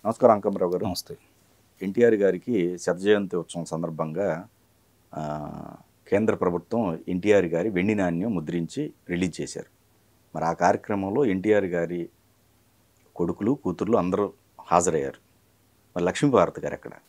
నమస్కారం అంకమరావు గారు నమస్తే ఎన్టీఆర్ గారికి శత జయంతి ఉత్సవం సందర్భంగా ఆ, కేంద్ర ప్రభుత్వం ఎన్టీఆర్ గారి వెండి నాణ్యం ముద్రించి రిలీజ్ చేశారు మరి ఆ కార్యక్రమంలో ఎన్టీఆర్ గారి కొడుకులు కూతుర్లు అందరూ హాజరయ్యారు మరి లక్ష్మీభారత్ గారు ఎక్కడ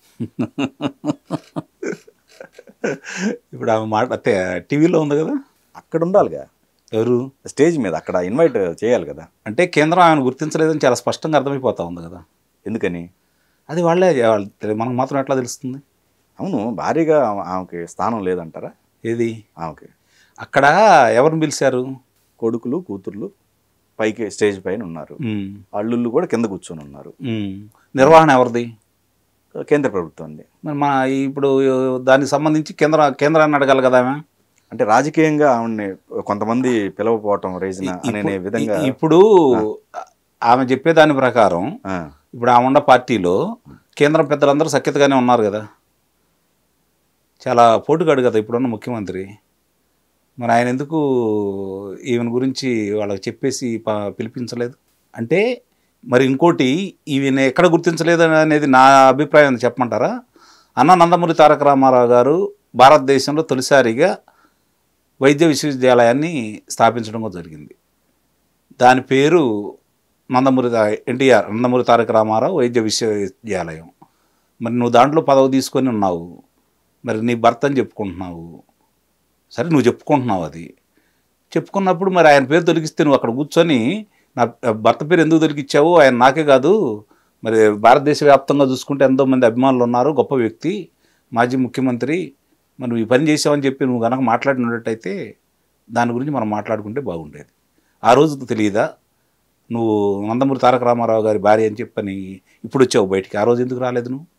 ఇప్పుడు ఆమె మాట అంటే టీవీలో ఉంది కదా అక్కడ ఉండాలిగా ఎవరు స్టేజ్ మీద అక్కడ ఇన్వైట్ చేయాలి కదా అంటే కేంద్రం ఆమెను గుర్తించలేదని చాలా స్పష్టంగా అర్థమైపోతా ఉంది కదా ఎందుకని అది వాళ్ళే వాళ్ళు తెలి- మనకు మాత్రం ఎట్లా తెలుస్తుంది అవును భారీగా ఆమె- ఆమెకి స్థానం లేదంటారా ఏది ఆమెకి అక్కడ ఎవరిని పిలిచారు కొడుకులు కూతుర్లు పైకి స్టేజ్ పైన ఉన్నారు ఉమ్, అల్లుళ్ళు కూడా కింద కూర్చొని ఉన్నారు ఉమ్. నిర్వహణ ఎవరిది కేంద్ర ప్రభుత్వం మరి మా ఇప్పుడు దానికి సంబంధించి కేంద్ర కేంద్రాన్ని అడగాలి కదా ఆమె అంటే రాజకీయంగా ఆవిడని కొంతమంది పిలవపోవటం రీజన్ అనే ఇప్పుడు- విధంగా ఇప్పుడు ఆమె చెప్పేదాని ప్రకారం ఆ, ఇప్పుడు ఆమె ఉన్న పార్టీలో కేంద్రం పెద్దలందరూ సఖ్యతగానే ఉన్నారు కదా చాలా పోటుగాడు కదా ఇప్పుడున్న ముఖ్యమంత్రి మరి ఆయన ఎందుకు ఈమెను గురించి వాళ్ళకి చెప్పేసి ప- పిలిపించలేదు అంటే మరి ఇంకోటి ఈమెను ఎక్కడ గుర్తించలేదు అనేది నా అభిప్రాయం చెప్పమంటారా అన్న నందమూరి తారక రామారావు గారు భారతదేశంలో తొలిసారిగా వైద్య విశ్వవిద్యాలయాన్ని స్థాపించడం కూడా జరిగింది దాని పేరు నందమూరి తా- ఎన్టీఆర్ నందమూరి తారక రామారావు వైద్య విశ్వవిద్యాలయం మరి నువ్వు దాంట్లో పదవి తీసుకొని ఉన్నావు మరి నీ భర్త అని చెప్పుకుంటున్నావు సరే నువ్వు చెప్పుకుంటున్నావు అది చెప్పుకున్నప్పుడు మరి ఆయన పేరు తొలగిస్తే నువ్వు అక్కడ కూర్చొని నా భర్త పేరు ఎందుకు తొలగించావు ఆయన నాకే కాదు మరి భారతదేశ వ్యాప్తంగా చూసుకుంటే ఎంతో మంది అభిమానులు ఉన్నారు గొప్ప వ్యక్తి మాజీ ముఖ్యమంత్రి మరి నువ్వు ఈ పని చేసావని చెప్పి నువ్వు కనుక మాట్లాడినట్టయితే దాని గురించి మనం మాట్లాడుకుంటే బాగుండేది ఆ రోజు తెలియదా నువ్వు నందమూరి తారక రామారావు గారి భార్య అని చెప్పని ఇప్పుడు వచ్చావు బయటికి ఆ రోజు ఎందుకు రాలేదు నువ్వు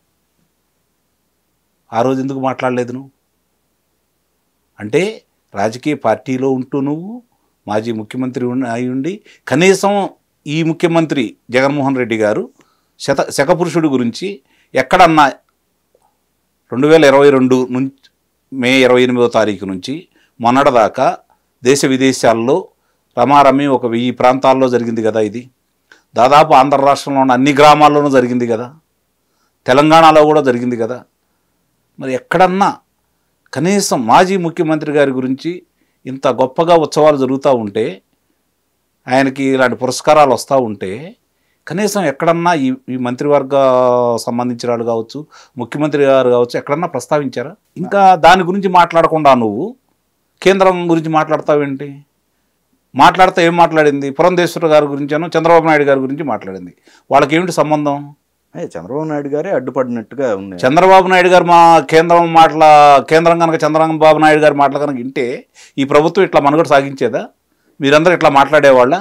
ఆ రోజు ఎందుకు మాట్లాడలేదు నువ్వు అంటే రాజకీయ పార్టీలో ఉంటూ నువ్వు మాజీ ముఖ్యమంత్రి ఉన్న- అయి ఉండి కనీసం ఈ ముఖ్యమంత్రి జగన్మోహన్ రెడ్డి గారు శత శకపురుషుడి గురించి ఎక్కడన్నా రెండు వేల ఇరవై రెండు నుంచి మే ఇరవై ఎనిమిదో తారీఖు నుంచి మొన్నటిదాకా దేశ విదేశాల్లో రమారమి ఒక వెయ్యి ప్రాంతాల్లో జరిగింది కదా ఇది దాదాపు ఆంధ్ర రాష్ట్రంలో ఉన్న అన్ని గ్రామాల్లోనూ జరిగింది కదా తెలంగాణలో కూడా జరిగింది కదా మరి ఎక్కడన్నా కనీసం మాజీ ముఖ్యమంత్రి గారి గురించి ఇంత గొప్పగా ఉత్సవాలు జరుగుతూ ఉంటే ఆయనకి ఇలాంటి పురస్కారాలు వస్తూ ఉంటే కనీసం ఎక్కడన్నా ఈ ఈ మంత్రివర్గ సంబంధించిన వాళ్ళు కావచ్చు ముఖ్యమంత్రి గారు కావచ్చు ఎక్కడన్నా ప్రస్తావించారా ఇంకా దాని గురించి మాట్లాడకుండా నువ్వు కేంద్రం గురించి మాట్లాడతావేంటి మాట్లాడితే ఏం మాట్లాడింది పురంధేశ్వర గారి గురించాను చంద్రబాబు నాయుడు గారి గురించి మాట్లాడింది వాళ్ళకి ఏమిటి సంబంధం ఏ, చంద్రబాబు నాయుడు గారే అడ్డుపడినట్టుగా ఉంది చంద్రబాబు నాయుడు గారు మా కేంద్రం మాటల కేంద్రం కనుక చంద్రబాబు నాయుడు గారి మాటలు కనుక వింటే ఈ ప్రభుత్వం ఇట్లా మనుగడ సాగించేదా మీరందరూ ఇట్లా మాట్లాడేవాళ్ళ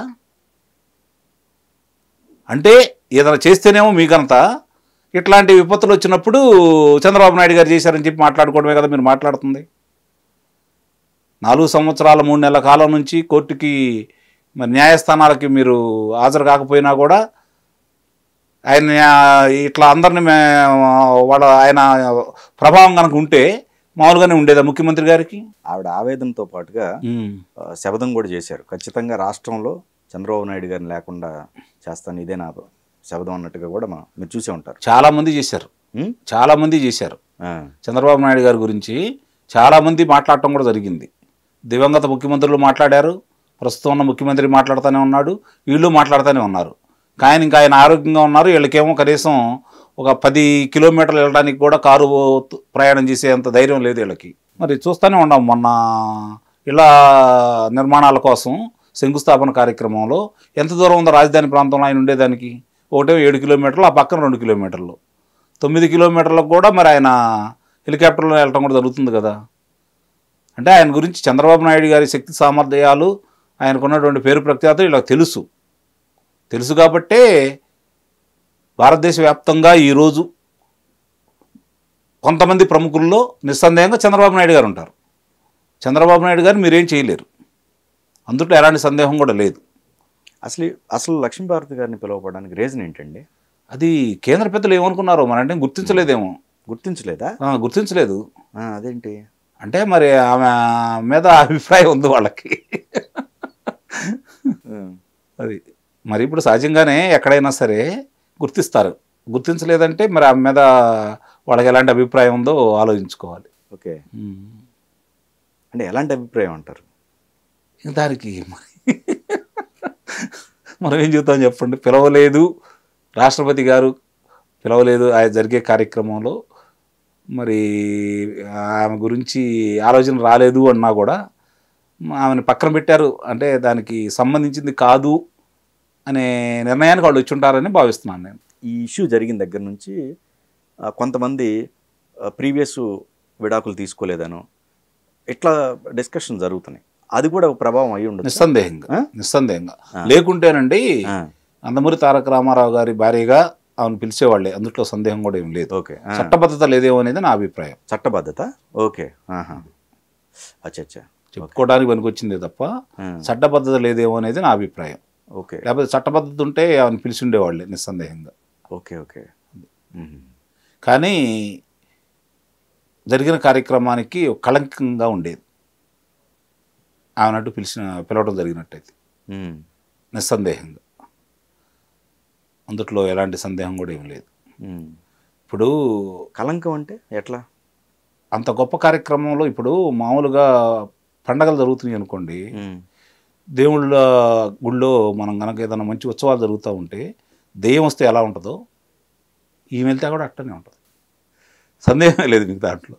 అంటే ఏదైనా చేస్తేనేమో మీకంతా ఇట్లాంటి విపత్తులు వచ్చినప్పుడు చంద్రబాబు నాయుడు గారు చేశారని చెప్పి మాట్లాడుకోవడమే కదా మీరు మాట్లాడుతుంది నాలుగు సంవత్సరాల మూడు నెలల కాలం నుంచి కోర్టుకి మరి న్యాయస్థానాలకి మీరు హాజరు కాకపోయినా కూడా ఆయన ఇట్లా అందరిని మే- వాళ్ళ ఆయన ప్రభావం కనుక ఉంటే మామూలుగానే ఉండేదా ముఖ్యమంత్రి గారికి ఆవిడ ఆవేదనతో పాటుగా ఆ, శపథం కూడా చేశారు ఖచ్చితంగా రాష్ట్రంలో చంద్రబాబు నాయుడు గారిని లేకుండా చేస్తాను ఇదే నా శపథం అన్నట్టుగా కూడా మా మీరు చూసే ఉంటారు చాలా మంది చేశారు ఉం? చాలా మంది చేశారు ఆ, చంద్రబాబు నాయుడు గారి గురించి చాలా మంది మాట్లాడటం కూడా జరిగింది దివంగత ముఖ్యమంత్రులు మాట్లాడారు ప్రస్తుతం ఉన్న ముఖ్యమంత్రి మాట్లాడుతూనే ఉన్నాడు వీళ్ళు మాట్లాడుతూనే ఉన్నారు కానీ ఇంకా ఆయన ఆరోగ్యంగా ఉన్నారు వీళ్ళకేమో కనీసం ఒక పది కిలోమీటర్లు వెళ్ళడానికి కూడా కారు తు- ప్రయాణం చేసేంత ధైర్యం లేదు వీళ్ళకి మరి చూస్తూనే ఉన్నాం మొన్న ఇలా నిర్మాణాల కోసం శంకుస్థాపన కార్యక్రమంలో ఎంత దూరం ఉందో రాజధాని ప్రాంతంలో ఆయన ఉండేదానికి ఒకటే ఏడు కిలోమీటర్లు ఆ పక్కన రెండు కిలోమీటర్లు తొమ్మిది కిలోమీటర్లకు కూడా మరి ఆయన హెలికాప్టర్లో వెళ్ళటం కూడా జరుగుతుంది కదా అంటే ఆయన గురించి చంద్రబాబు నాయుడు గారి శక్తి సామర్థ్యాలు ఆయనకున్నటువంటి పేరు ప్రఖ్యాతులు ఇలా తెలుసు తెలుసు కాబట్టే భారతదేశ వ్యాప్తంగా ఈరోజు కొంతమంది ప్రముఖుల్లో నిస్సందేహంగా చంద్రబాబు నాయుడు గారు ఉంటారు చంద్రబాబు నాయుడు గారు మీరేం చేయలేరు అందుట్లో ఎలాంటి సందేహం కూడా లేదు అసలు అసలు లక్ష్మీభారతి గారిని పిలవడానికి రీజన్ ఏంటండి అది కేంద్ర పెద్దలు ఏమనుకున్నారో మన అంటే గుర్తించలేదేమో గుర్తించలేదా ఆ, గుర్తించలేదు ఆ, అదేంటి అంటే మరి ఆమె మీద అభిప్రాయం ఉంది వాళ్ళకి ఆ, అది మరి ఇప్పుడు సహజంగానే ఎక్కడైనా సరే గుర్తిస్తారు గుర్తించలేదంటే మరి ఆమె మీద వాళ్ళకి ఎలాంటి అభిప్రాయం ఉందో ఆలోచించుకోవాలి ఓకే అంటే ఎలాంటి అభిప్రాయం అంటారు ఇంక దానికి మరి మనం ఏం చెబుతాం చెప్పండి పిలవలేదు రాష్ట్రపతి గారు పిలవలేదు ఆయన జరిగే కార్యక్రమంలో మరి ఆమె గురించి ఆలోచన రాలేదు అన్నా కూడా ఆమెను పక్కన పెట్టారు అంటే దానికి సంబంధించింది కాదు అనే నిర్ణయానికి వాళ్ళు వచ్చి ఉంటారని భావిస్తున్నాను నేను ఈ ఇష్యూ జరిగిన దగ్గర నుంచి ఆ, కొంతమంది ప్రీవియస్ విడాకులు తీసుకోలేదనో ఇట్లా డిస్కషన్ జరుగుతున్నాయి అది కూడా ఒక ప్రభావం అయి ఉండదు నిస్సందేహంగా ఆ? నిస్సందేహంగా ఆ. లేకుంటేనండి నందమూరి తారక రామారావు గారి భార్యగా ఆమెను పిలిచేవాళ్ళే అందులో సందేహం కూడా ఏం లేదు ఓకే ఆ. చట్టబద్ధత లేదేమో అనేది నా అభిప్రాయం చట్టబద్ధత ఓకే ఆహా అచ్చా అచ్చా చెప్పుకోవడానికి పనికొచ్చిందే తప్ప ఆ, చట్టబద్ధత లేదేమో అనేది నా అభిప్రాయం ఓకే లేకపోతే చట్టబద్ధత ఉంటే ఆమెను పిలిచి ఉండేవాళ్ళే నిస్సందేహంగా ఓకే ఓకే మ్మ్. కానీ జరిగిన కార్యక్రమానికి ఒక కళంకంగా ఉండేది ఆమెనట్టు పిలిచిన పిలవడం జరిగినట్టయితే మ్మ్. నిస్సందేహంగా అందుట్లో ఎలాంటి సందేహం కూడా ఏం లేదు మ్మ్. ఇప్పుడు కలంకం అంటే ఎట్లా అంత గొప్ప కార్యక్రమంలో ఇప్పుడు మామూలుగా పండగలు జరుగుతున్నాయి అనుకోండి మ్మ్. దేవుళ్ళ గుళ్ళో మనం కనుక ఏదైనా మంచి ఉత్సవాలు జరుగుతూ ఉంటే దెయ్యం వస్తే ఎలా ఉంటుందో ఈమె వెళ్తే కూడా అట్టనే ఉంటుంది సందేహమే లేదు మీకు దాంట్లో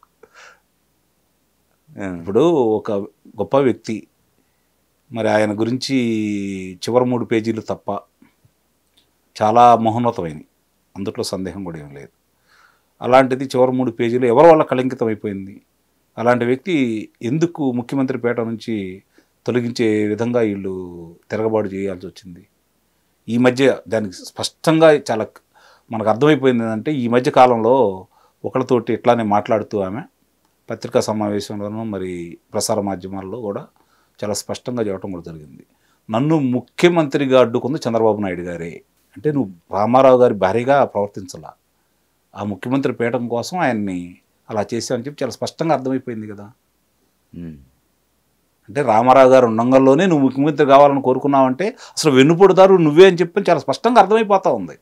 ఆ, ఇప్పుడు ఒక గొప్ప వ్యక్తి మరి ఆయన గురించి చివరి మూడు పేజీలు తప్ప చాలా మహోన్నతమైనవి అందుట్లో సందేహం కూడా ఏం లేదు అలాంటిది చివరి మూడు పేజీలు ఎవరి వల్ల కళంకితం అయిపోయింది అలాంటి వ్యక్తి ఎందుకు ముఖ్యమంత్రి పేట నుంచి తొలగించే విధంగా వీళ్ళు తిరగబాటు చేయాల్సి వచ్చింది ఈ మధ్య దానికి స్పష్టంగా చాలా మనకు అర్థమైపోయింది ఏంటంటే ఈ మధ్య కాలంలో ఒకరితోటి ఇట్లానే మాట్లాడుతూ ఆమె పత్రికా సమావేశంలోనూ మరి ప్రసార మాధ్యమాల్లో కూడా చాలా స్పష్టంగా చెప్పడం కూడా జరిగింది నన్ను ముఖ్యమంత్రిగా అడ్డుకుంది చంద్రబాబు నాయుడు గారే అంటే నువ్వు రామారావు గారి భార్యగా ప్రవర్తించాల ఆ ముఖ్యమంత్రి పీఠం కోసం ఆయన్ని అలా చేశావని చెప్పి చాలా స్పష్టంగా అర్థమైపోయింది కదా మ్మ్. అంటే రామారావు గారు ఉండంగల్లోనే నువ్వు ముఖ్యమంత్రి కావాలని కోరుకున్నావంటే అసలు వెన్నుపొడతారు నువ్వే అని చెప్పి చాలా స్పష్టంగా అర్థమైపోతా ఉంది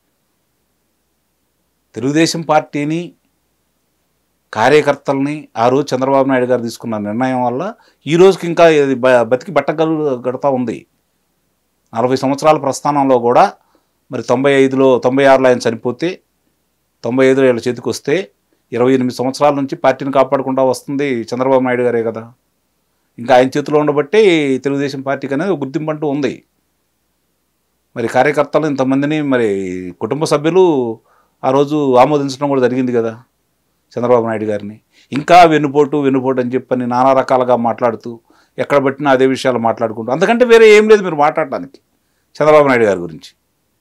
తెలుగుదేశం పార్టీని కార్యకర్తల్ని ఆ రోజు చంద్రబాబు నాయుడు గారు తీసుకున్న నిర్ణయం వల్ల ఈ రోజుకి ఇంకా ఇది బ- బతికి బట్టగలు గడతా ఉంది నలభై సంవత్సరాల ప్రస్థానంలో కూడా మరి తొంభై ఐదులో తొంభై ఆరులో ఆయన చనిపోతే తొంభై ఐదులో వీళ్ళ చేతికి వస్తే ఇరవై ఎనిమిది సంవత్సరాల నుంచి పార్టీని కాపాడుకుంటూ వస్తుంది చంద్రబాబు నాయుడు గారే కదా ఇంకా ఆయన చేతిలో ఉండబట్టి తెలుగుదేశం పార్టీకి అనేది ఒక గుర్తింపు అంటూ ఉంది మరి కార్యకర్తలు ఇంతమందిని మరి కుటుంబ సభ్యులు ఆ రోజు ఆమోదించడం కూడా జరిగింది కదా చంద్రబాబు నాయుడు గారిని ఇంకా వెన్నుపోటు వెన్నుపోటు అని చెప్పని నానా రకాలుగా మాట్లాడుతూ ఎక్కడ పట్టినా అదే విషయాలు మాట్లాడుకుంటూ అంతకంటే వేరే ఏం లేదు మీరు మాట్లాడటానికి చంద్రబాబు నాయుడు గారి గురించి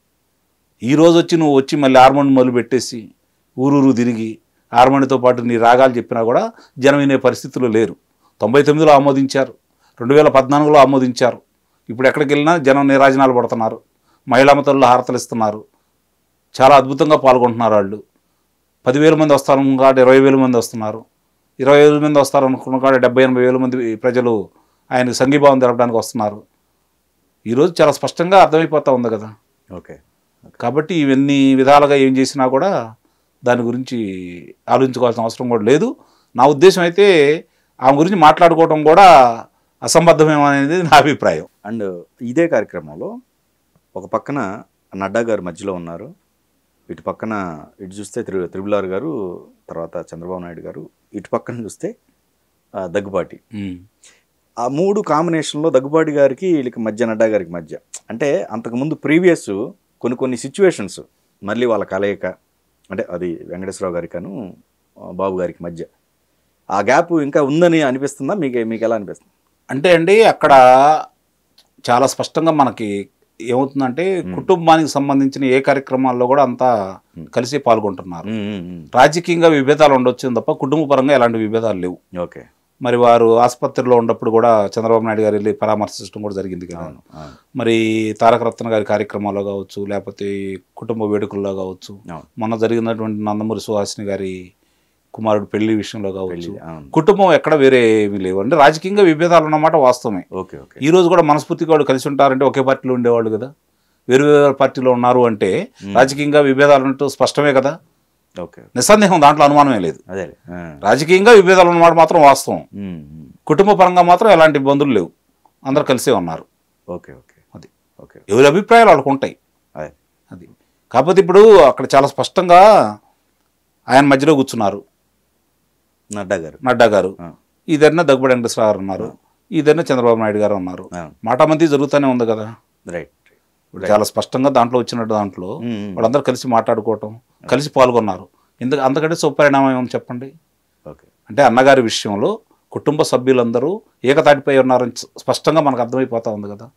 ఈ రోజు వచ్చి నువ్వు వచ్చి మళ్ళీ హార్మోన్ మొదలు పెట్టేసి ఊరూరు తిరిగి హార్మోన్తో పాటు నీ రాగాలు చెప్పినా కూడా జనం వినే పరిస్థితులు లేరు తొంభై తొమ్మిదిలో ఆమోదించారు రెండు వేల పద్నాలుగులో ఆమోదించారు ఇప్పుడు ఎక్కడికి వెళ్ళినా జనం నిరాజనాలు పడుతున్నారు మహిళా మతల్లో హారతలు ఇస్తున్నారు చాలా అద్భుతంగా పాల్గొంటున్నారు వాళ్ళు పదివేల మంది వస్తారు కాదు ఇరవై వేల మంది వస్తున్నారు ఇరవై వేల మంది వస్తారు అనుకున్న కాడ డెబ్బై ఎనభై వేల మంది ప్రజలు ఆయనకు సంఘీభావం తెలపడానికి వస్తున్నారు ఈరోజు చాలా స్పష్టంగా అర్థమైపోతా ఉంది కదా ఓకే కాబట్టి ఇవన్నీ విధాలుగా ఏం చేసినా కూడా దాని గురించి ఆలోచించుకోవాల్సిన అవసరం కూడా లేదు నా ఉద్దేశం అయితే ఆమె గురించి మాట్లాడుకోవడం కూడా అసంబద్ధమేమో అనేది నా అభిప్రాయం అండ్ ఇదే కార్యక్రమంలో ఒక పక్కన నడ్డా గారు మధ్యలో ఉన్నారు ఇటు పక్కన ఇటు చూస్తే త్రి త్రిబులార్ గారు తర్వాత చంద్రబాబు నాయుడు గారు ఇటు పక్కన చూస్తే ఆ, దగ్గుబాటి ఉమ్. ఆ మూడు కాంబినేషన్లో దగ్గుబాటి గారికి వీళ్ళకి మధ్య నడ్డా గారికి మధ్య అంటే అంతకుముందు ప్రీవియస్ కొన్ని కొన్ని సిచ్యువేషన్స్ మళ్ళీ వాళ్ళ కలయిక అంటే అది వెంకటేశ్వరరావు గారికను ఆ, బాబు గారికి మధ్య ఆ గ్యాప్ ఇంకా ఉందని అనిపిస్తుందా మీకు మీకు ఎలా అనిపిస్తుంది అంటే అండి అక్కడ చాలా స్పష్టంగా మనకి ఏమవుతుందంటే కుటుంబానికి సంబంధించిన ఏ కార్యక్రమాల్లో కూడా అంతా కలిసి పాల్గొంటున్నారు ఉమ్, ఉమ్, ఉమ్. రాజకీయంగా విభేదాలు ఉండొచ్చు తప్ప కుటుంబ పరంగా ఎలాంటి విభేదాలు లేవు ఓకే మరి వారు ఆసుపత్రిలో ఉన్నప్పుడు కూడా చంద్రబాబు నాయుడు గారు వెళ్ళి పరామర్శించడం కూడా జరిగింది కదా అవును అవును మరి తారక రత్న గారి కార్యక్రమాల్లో కావచ్చు లేకపోతే కుటుంబ వేడుకల్లో కావచ్చు అవును మొన్న జరిగినటువంటి నందమూరి సుహాసిని గారి కుమారుడు పెళ్లి విషయంలో కావచ్చు పెళ్లి అవును కుటుంబం ఎక్కడ వేరే ఏమీ లేవు అంటే రాజకీయంగా విభేదాలు ఉన్నమాట వాస్తవమే ఓకే ఓకే ఈ రోజు కూడా మనస్ఫూర్తిగా వాళ్ళు కలిసి ఉంటారంటే ఒకే పార్టీలో ఉండేవాళ్ళు కదా వేరు వేరు పార్టీలో ఉన్నారు అంటే రాజకీయంగా విభేదాలు ఉన్నట్టు స్పష్టమే కదా ఓకే నిస్సందేహం దాంట్లో అనుమానమే లేదు అదే రాజకీయంగా విభేదాలు ఉన్నమాట మాత్రం వాస్తవం కుటుంబ పరంగా మాత్రం ఎలాంటి ఇబ్బందులు లేవు అందరు కలిసే ఉన్నారు ఓకే ఓకే అది ఓకే ఎవరి అభిప్రాయాలు వాళ్ళకు ఉంటాయి అదే అది కాకపోతే ఇప్పుడు అక్కడ చాలా స్పష్టంగా ఆయన మధ్యలో కూర్చున్నారు నడ్డా గారు నడ్డా గారు ఆ. ఇదన్నా దగ్గుబడి వెంకటేశ్వర గారు ఉన్నారు ఇదన్నా చంద్రబాబు నాయుడు గారు ఉన్నారు ఆ. మాటామంతి జరుగుతూనే ఉంది కదా రైట్ ఇప్పుడు చాలా స్పష్టంగా దాంట్లో వచ్చినట్టు దాంట్లో మ్మ్. వాళ్ళందరూ కలిసి మాట్లాడుకోవటం కలిసి పాల్గొన్నారు ఎందుకు అంతకంటే సుపరిణామం ఏమని చెప్పండి ఓకే అంటే అన్నగారి విషయంలో కుటుంబ సభ్యులందరూ ఏకతాటిపై ఉన్నారని స్పష్టంగా మనకు అర్థమైపోతా ఉంది కదా